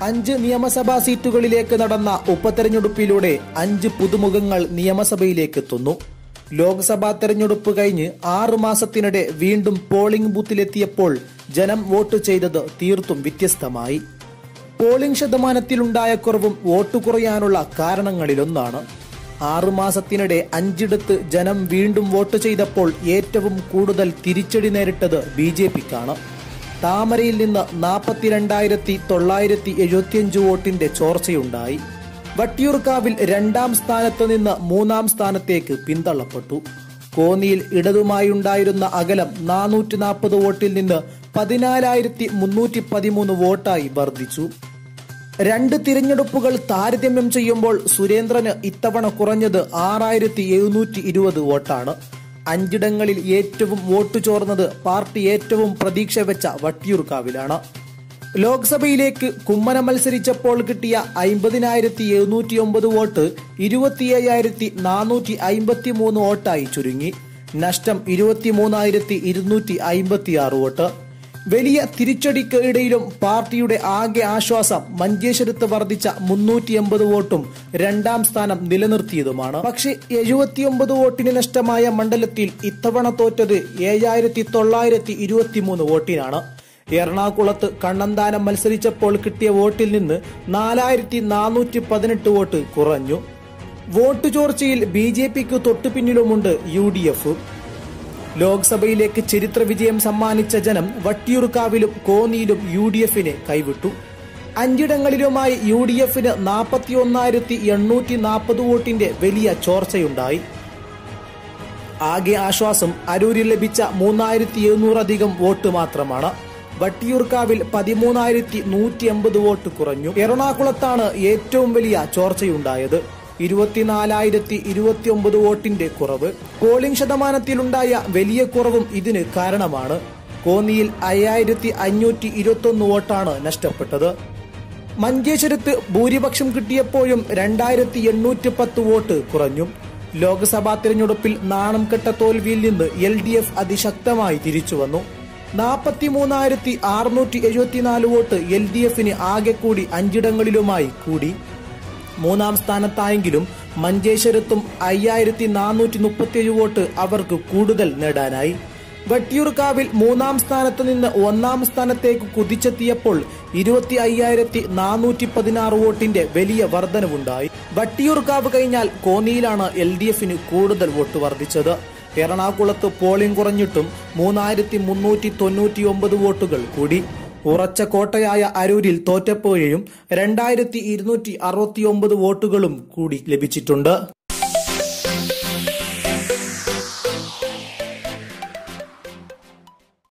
അഞ്ച് നിയമസഭാ സീറ്റുകളിലേക്ക് നടന്ന ഉപതെരഞ്ഞെടുപ്പിലൂടെ അഞ്ച് പുതുമുഖങ്ങൾ നിയമസഭയിലേക്ക് എത്തുന്നു ലോക്സഭാ തെരഞ്ഞെടുപ്പ് കഴിഞ്ഞ് ആറു മാസത്തിനിടെ വീണ്ടും പോളിംഗ് ബൂത്തിലെത്തിയപ്പോൾ ജനം വോട്ട് ചെയ്തത് തീർത്തും വ്യത്യസ്തമായി പോളിംഗ് ശതമാനത്തിലുണ്ടായ കുറവും വോട്ട് കുറയാനുള്ള കാരണങ്ങളിലൊന്നാണ് ആറുമാസത്തിനിടെ അഞ്ചിടത്ത് ജനം വീണ്ടും വോട്ട് ചെയ്തപ്പോൾ ഏറ്റവും കൂടുതൽ തിരിച്ചടി നേരിട്ടത് ബി ജെ പിക്കാണ് താമരയിൽ നിന്ന് നാൽപ്പത്തിരണ്ടായിരത്തി തൊള്ളായിരത്തി എഴുപത്തിയഞ്ച് വോട്ടിന്റെ ചോർച്ചയുണ്ടായി വട്ടിയൂർക്കാവിൽ രണ്ടാം സ്ഥാനത്ത് നിന്ന് മൂന്നാം സ്ഥാനത്തേക്ക് പിന്തള്ളപ്പെട്ടു കോന്നിയിൽ ഇടതുമായുണ്ടായിരുന്ന അകലം നാനൂറ്റി നാൽപ്പത് വോട്ടിൽ നിന്ന് പതിനാലായിരത്തി മുന്നൂറ്റി പതിമൂന്ന് വോട്ടായി വർദ്ധിച്ചു രണ്ട് തിരഞ്ഞെടുപ്പുകൾ താരതമ്യം ചെയ്യുമ്പോൾ സുരേന്ദ്രന് ഇത്തവണ കുറഞ്ഞത് ആറായിരത്തി എഴുന്നൂറ്റി ഇരുപത് വോട്ടാണ് അഞ്ചിടങ്ങളിൽ ഏറ്റവും വോട്ട് ചോർന്നത് പാർട്ടി ഏറ്റവും പ്രതീക്ഷ വെച്ച വട്ടിയൂർക്കാവിലാണ് ലോക്സഭയിലേക്ക് കുമ്മന മത്സരിച്ചപ്പോൾ കിട്ടിയ അമ്പതിനായിരത്തി എഴുന്നൂറ്റി ഒമ്പത് വോട്ട് ഇരുപത്തി അയ്യായിരത്തി നാനൂറ്റി അമ്പത്തി മൂന്ന് വോട്ടായി ചുരുങ്ങി നഷ്ടം ഇരുപത്തി മൂന്നായിരത്തി ഇരുന്നൂറ്റി അമ്പത്തി ആറ് വോട്ട് വലിയ തിരിച്ചടിക്ക് ഇടയിലും പാർട്ടിയുടെ ആകെ ആശ്വാസം മഞ്ചേശ്വരത്ത് വർദ്ധിച്ച മുന്നൂറ്റി എൺപത് വോട്ടും രണ്ടാം സ്ഥാനം നിലനിർത്തിയതുമാണ് പക്ഷേ എഴുപത്തിയൊമ്പത് വോട്ടിന് നഷ്ടമായ മണ്ഡലത്തിൽ ഇത്തവണ തോറ്റത് ഏഴായിരത്തി തൊള്ളായിരത്തി ഇരുപത്തിമൂന്ന് വോട്ടിനാണ് എറണാകുളത്ത് കണ്ണന്താനം മത്സരിച്ചപ്പോൾ കിട്ടിയ വോട്ടിൽ നിന്ന് നാലായിരത്തി നാനൂറ്റി പതിനെട്ട് വോട്ട് കുറഞ്ഞു വോട്ട് ചോർച്ചയിൽ ബി ജെ പിക്ക് തൊട്ടുപിന്നിലുമുണ്ട് യു ഡി എഫ് ലോക്സഭയിലേക്ക് ചരിത്ര വിജയം സമ്മാനിച്ച ജനം വട്ടിയൂർക്കാവിലും കോന്നിയിലും യു ഡി എഫിനെ കൈവിട്ടു അഞ്ചിടങ്ങളിലുമായി യു ഡി എഫിന് നാൽപ്പത്തി ഒന്നായിരത്തി എണ്ണൂറ്റി നാൽപ്പത് വോട്ടിന്റെ വലിയ ചോർച്ചയുണ്ടായി ആകെ ആശ്വാസം അരൂരിൽ ലഭിച്ച മൂന്നായിരത്തി എഴുന്നൂറധികം വോട്ട് മാത്രമാണ് വട്ടിയൂർക്കാവിൽ പതിമൂന്നായിരത്തി നൂറ്റി എൺപത് വോട്ട് കുറഞ്ഞു എറണാകുളത്താണ് ഏറ്റവും വലിയ ചോർച്ചയുണ്ടായത് ഇരുപത്തിനാലായിരത്തി ഇരുപത്തിയൊമ്പത് വോട്ടിന്റെ കുറവ് പോളിംഗ് ശതമാനത്തിലുണ്ടായ വലിയ കുറവും ഇതിന് കാരണമാണ് കോന്നിയിൽ അയ്യായിരത്തി അഞ്ഞൂറ്റി ഇരുപത്തൊന്ന് വോട്ടാണ് നഷ്ടപ്പെട്ടത് മഞ്ചേശ്വരത്ത് ഭൂരിപക്ഷം കിട്ടിയപ്പോഴും രണ്ടായിരത്തി എണ്ണൂറ്റി പത്ത് വോട്ട് കുറഞ്ഞു ലോക്സഭാ തിരഞ്ഞെടുപ്പിൽ നാണം കെട്ട തോൽവിയിൽ നിന്ന് എൽ ഡി എഫ് അതിശക്തമായി തിരിച്ചു വന്നു നാൽപ്പത്തി മൂന്നായിരത്തി അറുന്നൂറ്റി എഴുപത്തിനാല് വോട്ട് എൽ ഡി എഫിന് ആകെ കൂടി അഞ്ചിടങ്ങളിലുമായി കൂടി മൂന്നാം സ്ഥാനത്തായെങ്കിലും മഞ്ചേശ്വരത്തും അയ്യായിരത്തി നാനൂറ്റി മുപ്പത്തിയേഴ് വോട്ട് അവർക്ക് കൂടുതൽ നേടാനായി വട്ടിയൂർക്കാവിൽ മൂന്നാം സ്ഥാനത്ത് നിന്ന് ഒന്നാം സ്ഥാനത്തേക്ക് കുതിച്ചെത്തിയപ്പോൾ ഇരുപത്തി അയ്യായിരത്തി നാനൂറ്റി പതിനാറ് വോട്ടിന്റെ വലിയ വർധനവുണ്ടായി വട്ടിയൂർക്കാവ് കഴിഞ്ഞാൽ കോന്നിയിലാണ് എൽ ഡി എഫിന് കൂടുതൽ വോട്ട് വർദ്ധിച്ചത് എറണാകുളത്ത് പോളിംഗ് കുറഞ്ഞിട്ടും മൂന്നായിരത്തി മുന്നൂറ്റി തൊണ്ണൂറ്റി ഒമ്പത് വോട്ടുകൾ കൂടി ഉറച്ച കോട്ടയായ അരൂരിൽ തോറ്റപ്പോഴേയും രണ്ടായിരത്തി ഇരുന്നൂറ്റി അറുപത്തി ഒമ്പത് വോട്ടുകളും കൂടി ലഭിച്ചിട്ടുണ്ട്